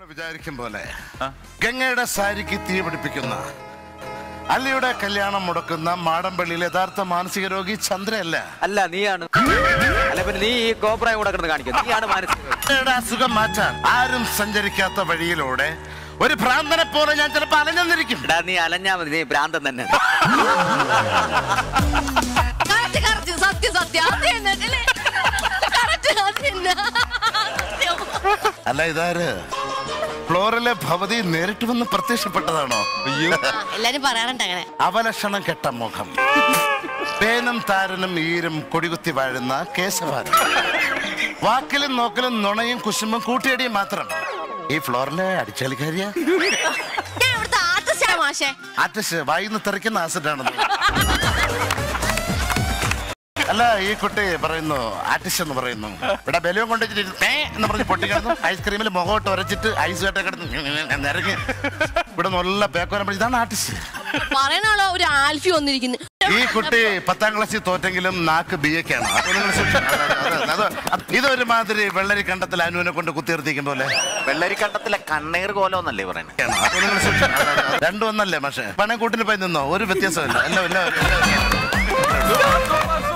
വിചാരിക്കും പോലെ ഗംഗയുടെ സാരിക്ക് തീ പിടിപ്പിക്കുന്ന അല്ലിയുടെ കല്യാണം മുടക്കുന്ന മാടമ്പള്ളിയിലെ യഥാർത്ഥ മാനസിക രോഗി ചന്ദ്രയല്ല അല്ല നീയാണ് അല്ല പിന്നെ നീ ഈ കോപ്രായം കൂടെ കിടന്ന് കാണിക്കും നീയാണ് മാനസിക ചന്ദ്രയുടെ അസുഖം മാറ്റാൻ ആരും സഞ്ചരിക്കാത്ത വഴിയിലൂടെ ഒരു ഭ്രാന്തനെ പോലെ ഞാൻ ചിലപ്പോ അലഞ്ഞെന്നിരിക്കും എടാ നീ അലഞ്ഞാ മതി നീ ഭ്രാന്തൻ തന്നെ കറക്റ്റ് കറക്റ്റ് സത്യം സത്യം അത് തന്നെ അല്ലേ കറക്റ്റ് അത് തന്നെ അല്ല ഇതാര് ഫ്ലോറിലെ ഭവതി നേരിട്ട് വന്ന് പ്രത്യക്ഷപ്പെട്ടതാണോ ആ, എല്ലാരും പറയാറുണ്ട് അങ്ങനെ അവലക്ഷണം കെട്ട മുഖം പേനും താരനും ഈരും കൊടികുത്തി വാഴുന്ന കേശവാരം വാക്കിലും നോക്കലും നുണയും കുശുമ്പും കൂട്ടിയടിയും മാത്രം ഈ ഫ്ലോറിലെ അടിച്ചാലിക്കാരിയ ഞാൻ ഇവിടുത്തെ ആർട്ടിസ്റ്റാ മാഷേ ആർട്ടിസ്റ്റ് വായിന്ന് തെറിക്കുന്ന ആസിഡാണെന്ന് അല്ല ഈ കുട്ടി പറയുന്നു ആർട്ടിസ്റ്റ് എന്ന് പറയുന്നു ഇവിടെ ബലൂൺ കൊണ്ടുവച്ചിട്ട് ഏ എന്ന് പറഞ്ഞ് പൊട്ടിക്കിടന്നു ഐസ്ക്രീമിൽ മുഖോട്ട് ഉരച്ചിട്ട് ഐസ് കെട്ട കിടന്ന് നിരങ്ങി ഇവിടെ നല്ല പേക്കോരം ഇതാണ് ആർട്ടിസ്റ്റ് പറയണല്ലോ ഒരു ആൽഫി വന്നിരിക്കുന്നു ഈ കുട്ടി പത്താം ക്ലാസ്സിൽ തോറ്റെങ്കിലും നാക്ക് ബി എക്കാണ് അപ്പൊ നിങ്ങൾ സൂക്ഷിക്കണം. അത് അത് ഇതൊരുമാതിരി വെള്ളരി കണ്ടത്തിൽ അനുവിനെ കൊണ്ട് കുത്തിർത്തിക്കും പോലെ വെള്ളരിക്കണ്ടത്തിലെ കണ്ണീർ കോലോന്നല്ലേ പറയുന്നത് അപ്പൊ നിങ്ങൾ സൂക്ഷിക്കണം. രണ്ടും ഒന്നല്ലേ പക്ഷേ പണക്കൂട്ടിന് പോയി നിന്നോ ഒരു വ്യത്യാസമില്ല എല്ലാം എല്ലാം എല്ലാം-